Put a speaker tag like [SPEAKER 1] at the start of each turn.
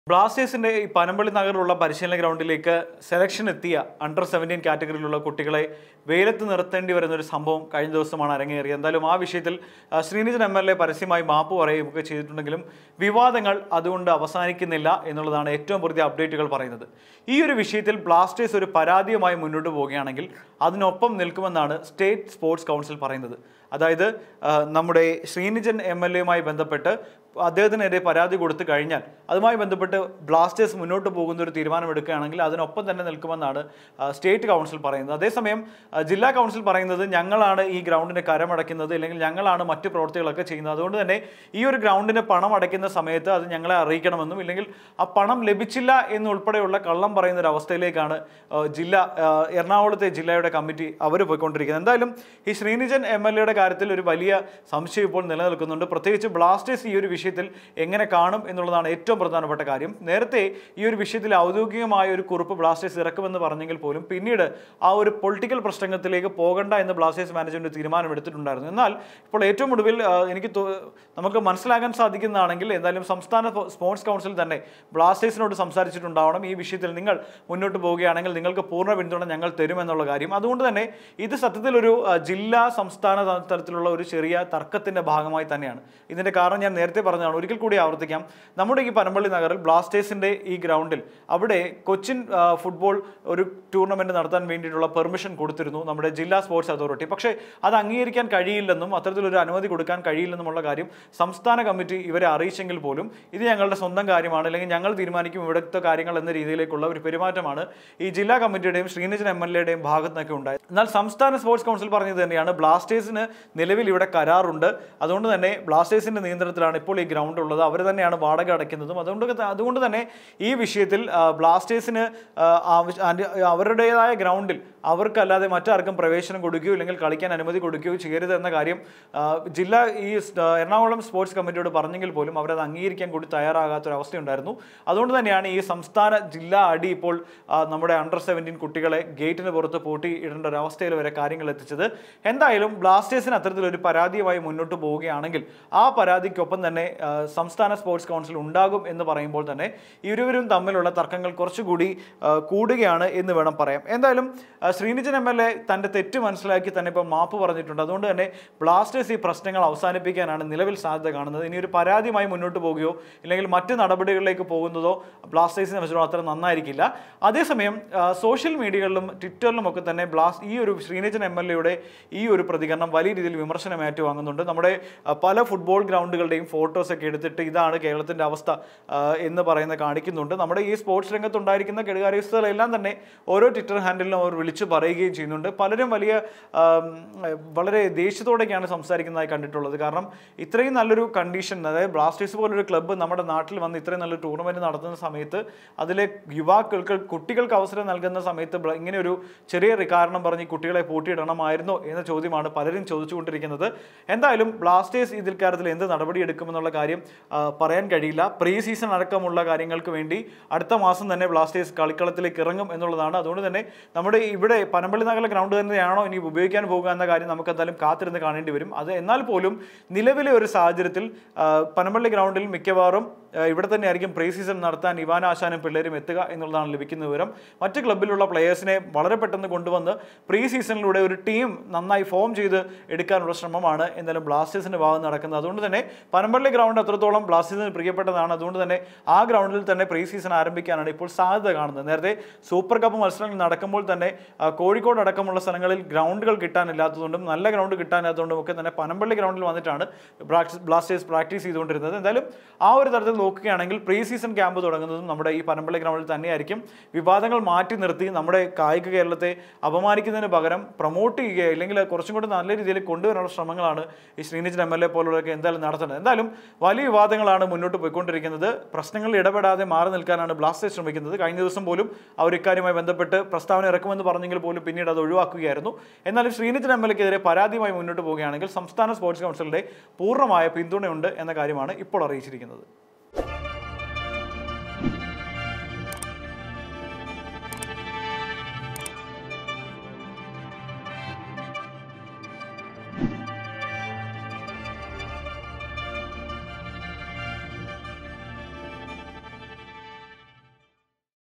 [SPEAKER 1] ബ്ലാസ്റ്റേഴ്സിന്റെ ഈ പനമ്പള്ളി നഗറിലുള്ള പരിശീലന ഗ്രൗണ്ടിലേക്ക് സെലക്ഷൻ എത്തിയ അണ്ടർ സെവൻറ്റീൻ കാറ്റഗറിയിലുള്ള കുട്ടികളെ വെയിലത്ത് നിർത്തേണ്ടി വരുന്ന ഒരു സംഭവം കഴിഞ്ഞ ദിവസമാണ് അരങ്ങേറിയത് എന്തായാലും ആ വിഷയത്തിൽ ആ, ശ്രീനിധൻ എം എൽ എ പരസ്യമായി മാപ്പ് പറയുകയൊക്കെ ചെയ്തിട്ടുണ്ടെങ്കിലും വിവാദങ്ങൾ അതുകൊണ്ട് അവസാനിക്കുന്നില്ല എന്നുള്ളതാണ് ഏറ്റവും പുതിയ അപ്ഡേറ്റുകൾ പറയുന്നത് ഈ ഒരു വിഷയത്തിൽ ബ്ലാസ്റ്റേഴ്സ് ഒരു പരാതിയുമായി മുന്നോട്ട് പോവുകയാണെങ്കിൽ അതിനൊപ്പം നിൽക്കുമെന്നാണ് സ്റ്റേറ്റ് സ്പോർട്സ് കൗൺസിൽ പറയുന്നത് അതായത് ആ, നമ്മുടെ ശ്രീനിജൻ എം എൽ എയുമായി ബന്ധപ്പെട്ട് അദ്ദേഹത്തിനെതിരെ പരാതി കൊടുത്തു കഴിഞ്ഞാൽ അതുമായി ബന്ധപ്പെട്ട് ബ്ലാസ്റ്റേഴ്സ് മുന്നോട്ട് പോകുന്ന ഒരു തീരുമാനമെടുക്കുകയാണെങ്കിൽ അതിനൊപ്പം തന്നെ നിൽക്കുമെന്നാണ് ആ, സ്റ്റേറ്റ് കൗൺസിൽ പറയുന്നത് അതേസമയം ആ, ജില്ലാ കൗൺസിൽ പറയുന്നത് ഞങ്ങളാണ് ഈ ഗ്രൗണ്ടിന് കരമടയ്ക്കുന്നത് അല്ലെങ്കിൽ ഞങ്ങളാണ് മറ്റു പ്രവൃത്തികളൊക്കെ ചെയ്യുന്നത് അതുകൊണ്ട് തന്നെ ഈ ഒരു ഗ്രൗണ്ടിന് പണം അടയ്ക്കുന്ന സമയത്ത് അത് ഞങ്ങളെ അറിയിക്കണമെന്നും ഇല്ലെങ്കിൽ ആ പണം ലഭിച്ചില്ല എന്നുൾപ്പെടെയുള്ള കള്ളം പറയുന്ന ഒരു അവസ്ഥയിലേക്കാണ് ആ, ജില്ല ആ, എറണാകുളത്തെ ജില്ലയുടെ കമ്മിറ്റി അവർ പോയിക്കൊണ്ടിരിക്കുന്നത് എന്തായാലും ഈ ശ്രീനിജൻ എം എൽ എയുടെ കാര്യത്തിൽ ഒരു വലിയ സംശയം ഇപ്പോൾ നിലനിൽക്കുന്നുണ്ട് പ്രത്യേകിച്ച് ബ്ലാസ്റ്റേഴ്സ് ഈ ഒരു വിഷയത്തിൽ എങ്ങനെ കാണും എന്നുള്ളതാണ് ഏറ്റവും പ്രധാനപ്പെട്ട കാര്യം നേരത്തെ ഈ ഒരു വിഷയത്തിൽ ഔദ്യോഗികമായ ഒരു കുറിപ്പ് ബ്ലാസ്റ്റേഴ്സ് ഇറക്കുമെന്ന് പറഞ്ഞെങ്കിൽ പോലും പിന്നീട് ആ ഒരു പൊളിറ്റിക്കൽ പ്രശ്നത്തിലേക്ക് പോകണ്ട എന്ന് ബ്ലാസ്റ്റേഴ്സ് മാനേജ്മെന്റ് തീരുമാനമെടുത്തിട്ടുണ്ടായിരുന്നു എന്നാൽ ഇപ്പോൾ ഏറ്റവും ഒടുവിൽ ആ, എനിക്ക് തോ- നമുക്ക് മനസ്സിലാക്കാൻ സാധിക്കുന്നതാണെങ്കിൽ എന്തായാലും സംസ്ഥാന ഫോ- സ്പോർട്സ് കൗൺസിൽ തന്നെ ബ്ലാസ്റ്റേഴ്സിനോട് സംസാരിച്ചിട്ടുണ്ടാവണം ഈ വിഷയത്തിൽ നിങ്ങൾ മുന്നോട്ട് പോവുകയാണെങ്കിൽ നിങ്ങൾക്ക് പൂർണ്ണ പിന്തുണ ഞങ്ങൾ തരുമെന്നുള്ള കാര്യം അതുകൊണ്ട് തന്നെ ഇത് സത്യത്തിൽ ഒരു ആ, ജില്ലാ സംസ്ഥാന ത- തലത്തിലുള്ള ഒരു ചെറിയ തർക്കത്തിന്റെ ഭാഗമായി തന്നെയാണ് ഇതിന്റെ കാരണം ഞാൻ നേരത്തെ പറഞ്ഞതാണ് ഒരിക്കൽ കൂടി ആവർത്തിക്കാം നമ്മുടെ ഈ പനമ്പള്ളി നഗറിൽ ബ്ലാസ്റ്റേഴ്സിന്റെ ഈ ഗ്രൗണ്ടിൽ അവിടെ കൊച്ചിൻ ആ, ഫുട്ബോൾ ഒരു ടൂർണമെന്റ് നടത്താൻ വേണ്ടിയിട്ടുള്ള പെർമിഷൻ കൊടുത്തിരുന്നു നമ്മുടെ ജില്ലാ സ്പോർട്സ് അതോറിറ്റി പക്ഷേ അത് അംഗീകരിക്കാൻ കഴിയില്ലെന്നും അത്തരത്തിലൊരു അനുമതി കൊടുക്കാൻ കഴിയില്ലെന്നുമുള്ള കാര്യം സംസ്ഥാന കമ്മിറ്റി ഇവരെ അറിയിച്ചെങ്കിൽ പോലും ഇത് ഞങ്ങളുടെ സ്വന്തം കാര്യമാണ് അല്ലെങ്കിൽ ഞങ്ങൾ തീരുമാനിക്കും ഇവിടുത്തെ കാര്യങ്ങൾ എന്ന രീതിയിലേക്കുള്ള ഒരു പെരുമാറ്റമാണ് ഈ ജില്ലാ കമ്മിറ്റിയുടെയും ശ്രീനിജൻ എം എൽ എയുടെയും ഭാഗത്ത് നിന്നൊക്കെ ഉണ്ടായത് എന്നാൽ സംസ്ഥാന സ്പോർട്സ് കൗൺസിൽ പറഞ്ഞത് തന്നെയാണ് ബ്ലാസ്റ്റേഴ്സിന് നിലവിൽ ഇവിടെ കരാറുണ്ട് അതുകൊണ്ട് തന്നെ ബ്ലാസ്റ്റേഴ്സിന്റെ നിയന്ത്രണത്തിലാണ് ഇപ്പോൾ ഈ ഗ്രൗണ്ട് ഉള്ളത് അവർ തന്നെയാണ് വാടക അടയ്ക്കുന്നതും അതുകൊണ്ട് ത- അതുകൊണ്ട് തന്നെ ഈ വിഷയത്തിൽ ആ, ബ്ലാസ്റ്റേഴ്സിന് ആ, ആവശ്യ- അന്റെ- അവരുടേതായ ഗ്രൗണ്ടിൽ അവർക്കല്ലാതെ മറ്റാർക്കും പ്രവേശനം കൊടുക്കുകയോ ഇല്ലെങ്കിൽ കളിക്കാൻ അനുമതി കൊടുക്കുകയോ ചെയ്യരുത് എന്ന കാര്യം ആ, ജില്ല ഈ സ്- ആ, എറണാകുളം സ്പോർട്സ് കമ്മിറ്റിയോട് പറഞ്ഞെങ്കിൽ പോലും അവരത് അംഗീകരിക്കാൻ കൂടി തയ്യാറാകാത്തൊരവസ്ഥയുണ്ടായിരുന്നു അതുകൊണ്ട് തന്നെയാണ് ഈ സംസ്ഥാന ജില്ലാ അടി ഇപ്പോൾ ആ, നമ്മുടെ അണ്ടർ സെവൻറ്റീൻ കുട്ടികളെ ഗേറ്റിന് പുറത്ത് പൂട്ടി ഇടേണ്ട ഒരു അവസ്ഥയിൽ വരെ കാര്യങ്ങൾ എത്തിച്ചത് എന്തായാലും ബ്ലാസ്റ്റേഴ്സിന് അത്തരത്തിലൊരു പരാതിയുമായി മുന്നോട്ട് പോവുകയാണെങ്കിൽ ആ പരാതിക്കൊപ്പം തന്നെ ആ, സംസ്ഥാന സ്പോർട്സ് കൗൺസിൽ ഉണ്ടാകും എന്ന് പറയുമ്പോൾ തന്നെ ഇരുവരും തമ്മിലുള്ള തർക്കങ്ങൾ കുറച്ചുകൂടി ആ, കൂടുകയാണ് എന്ന് വേണം പറയാം എന്തായാലും ആ, ശ്രീനിജൻ എം എൽ എ തൻ്റെ തെറ്റ് മനസ്സിലാക്കി തന്നെ ഇപ്പോൾ മാപ്പ് പറഞ്ഞിട്ടുണ്ട് അതുകൊണ്ട് തന്നെ ബ്ലാസ്റ്റേഴ്സ് ഈ പ്രശ്നങ്ങൾ അവസാനിപ്പിക്കാനാണ് നിലവിൽ സാധ്യത കാണുന്നത് ഇനി ഒരു പരാതിയുമായി മുന്നോട്ട് പോവുകയോ ഇല്ലെങ്കിൽ മറ്റ് നടപടികളിലേക്ക് പോകുന്നതോ ബ്ലാസ്റ്റേഴ്സിനെ സംബന്ധിച്ചിടത്തോളം അത്ര നന്നായിരിക്കില്ല അതേസമയം ആ, സോഷ്യൽ മീഡിയകളിലും ട്വിറ്ററിലും ഒക്കെ തന്നെ ബ്ലാസ് ഈ ഒരു ശ്രീനിജൻ എം എൽ എയുടെ ഈ ഒരു പ്രതികരണം വലിയ രീതിയിൽ വിമർശനം ഏറ്റുവാങ്ങുന്നുണ്ട് നമ്മുടെ ആ, പല ഫുട്ബോൾ ഗ്രൗണ്ടുകളുടെയും ഫോട്ടോസ് ഒക്കെ എടുത്തിട്ട് ഇതാണ് കേരളത്തിന്റെ അവസ്ഥ ആ, എന്ന് പറയുന്ന കാണിക്കുന്നുണ്ട് നമ്മുടെ ഈ സ്പോർട്സ് രംഗത്തുണ്ടായിരിക്കുന്ന കെടുകാര്യസ്ഥകളെല്ലാം തന്നെ ഓരോ ട്വിറ്റർ ഹാൻഡിലും അവർ വിളിച്ചു പറയുകയും ചെയ്യുന്നുണ്ട് പലരും വലിയ ആം, വളരെ ദേഷ്യത്തോടെയൊക്കെയാണ് സംസാരിക്കുന്നതായി കണ്ടിട്ടുള്ളത് കാരണം ഇത്രയും നല്ലൊരു കണ്ടീഷൻ അതായത് ബ്ലാസ്റ്റേഴ്സ് പോലൊരു ക്ലബ്ബ് നമ്മുടെ നാട്ടിൽ വന്ന് ഇത്രയും നല്ലൊരു ടൂർണമെന്റ് നടത്തുന്ന സമയത്ത് അതിലെ യുവാക്കൾക്ക് കുട്ടികൾക്ക് അവസരം നൽകുന്ന സമയത്ത് ബ്ല- ഇങ്ങനെ ഒരു ചെറിയ റി- കാരണം പറഞ്ഞ് ഈ കുട്ടികളെ പൂട്ടിയിടണമായിരുന്നോ എന്ന ചോദ്യമാണ് പലരും ചോദിച്ചുകൊണ്ടിരിക്കുന്നത് എന്തായാലും ബ്ലാസ്റ്റേഴ്സ് ഇതിൽ കാര്യത്തിൽ എന്ത് നടപടി എടുക്കുമെന്നുള്ള കാര്യം ആ, പറയാൻ കഴിയില്ല പ്രീ സീസൺ അടക്കമുള്ള കാര്യങ്ങൾക്ക് വേണ്ടി അടുത്ത മാസം തന്നെ ബ്ലാസ്റ്റേഴ്സ് കളിക്കളത്തിലേക്ക് ഇറങ്ങും എന്നുള്ളതാണ് അതുകൊണ്ട് തന്നെ നമ്മുടെ ഇവിടെ പനമ്പള്ളി നഗറിലെ ഗ്രൗണ്ട് തന്നെയാണോ ഇനി ഉപയോഗിക്കാൻ പോകുക എന്ന കാര്യം നമുക്ക് എന്തായാലും കാത്തിരുന്ന് കാണേണ്ടി വരും അത് എന്നാൽ പോലും നിലവിലെ ഒരു സാഹചര്യത്തിൽ ആ, പനമ്പള്ളി ഗ്രൗണ്ടിൽ മിക്കവാറും ആ, ഇവിടെ തന്നെ ആയിരിക്കും പ്രീ സീസൺ നടത്താൻ ഇവാൻ ആശാനും പിള്ളേരും എത്തുക എന്നുള്ളതാണ് ലഭിക്കുന്ന വിവരം മറ്റ് ക്ലബിലുള്ള പ്ലേയേഴ്സിനെ വളരെ പെട്ടെന്ന് കൊണ്ടുവന്ന് പ്രീ സീസണിലൂടെ ഒരു ടീം നന്നായി ഫോം ചെയ്ത് എടുക്കാനുള്ള ശ്രമമാണ് എന്തായാലും ബ്ലാസ്റ്റേഴ്സിന്റെ ഭാഗത്ത് നടക്കുന്നത് അതുകൊണ്ട് തന്നെ പനമ്പള്ളി ഗ്രൗണ്ട് അത്രത്തോളം ബ്ലാസ്റ്റേഴ്സിന് പ്രിയപ്പെട്ടതാണ് അതുകൊണ്ട് തന്നെ ആ ഗ്രൗണ്ടിൽ തന്നെ പ്രീ സീസൺ ആരംഭിക്കാനാണ് ഇപ്പോൾ സാധ്യത കാണുന്നത് നേരത്തെ സൂപ്പർ കപ്പ് മത്സരങ്ങൾ നടക്കുമ്പോൾ തന്നെ ആ, കോഴിക്കോട് അടക്കമുള്ള സ്ഥലങ്ങളിൽ ഗ്രൗണ്ടുകൾ കിട്ടാനില്ലാത്തതുകൊണ്ടും നല്ല ഗ്രൗണ്ട് കിട്ടാനില്ലാത്തതുകൊണ്ടും ഒക്കെ തന്നെ പനമ്പള്ളി ഗ്രൗണ്ടിൽ വന്നിട്ടാണ് ബ്ലാസ്റ്റേഴ്സ് ബ്ലാസ്റ്റേഴ്സ് പ്രാക്ടീസ് ചെയ്തുകൊണ്ടിരുന്നത് എന്തായാലും ആ ഒരു തരത്തിൽ നോക്കുകയാണെങ്കിൽ പ്രീ സീസൺ ക്യാമ്പ് തുടങ്ങുന്നതും നമ്മുടെ ഈ പനമ്പള്ളി ഗ്രൗണ്ടിൽ തന്നെയായിരിക്കും വിവാദങ്ങൾ മാറ്റി നിർത്തി നമ്മുടെ കായിക കേരളത്തെ അപമാനിക്കുന്നതിന് പകരം പ്രൊമോട്ട് ചെയ്യുക അല്ലെങ്കിൽ കുറച്ചും കൂടി നല്ല രീതിയിൽ കൊണ്ടുവരാനുള്ള ശ്രമങ്ങളാണ് ഈ ശ്രീനിജൻ എം എൽ എ പോലുള്ളവരൊക്കെ എന്തായാലും നടത്തുന്നത് എന്തായാലും വലിയ വിവാദങ്ങളാണ് മുന്നോട്ട് പോയിക്കൊണ്ടിരിക്കുന്നത് പ്രശ്നങ്ങളിൽ ഇടപെടാതെ മാറി നിൽക്കാനാണ് ബ്ലാസ്റ്റേഴ്സ് ശ്രമിക്കുന്നത് കഴിഞ്ഞ ദിവസം പോലും അവർ ഇക്കാര്യവുമായി ബന്ധപ്പെട്ട് പ്രസ്താവന ഇറക്കുമെന്ന് പറഞ്ഞെങ്കിൽ പോലും പിന്നീട് അത് ഒഴിവാക്കുകയായിരുന്നു എന്നാലും ശ്രീനിജൻ എം എൽ എക്കെതിരെ പരാതിയുമായി മുന്നോട്ട് പോവുകയാണെങ്കിൽ സംസ്ഥാന സ്പോർട്സ് കൗൺസിലിന്റെ പൂർണ്ണമായ പിന്തുണയുണ്ട് എന്ന കാര്യമാണ് ഇപ്പോൾ അറിയിച്ചിരിക്കുന്നത്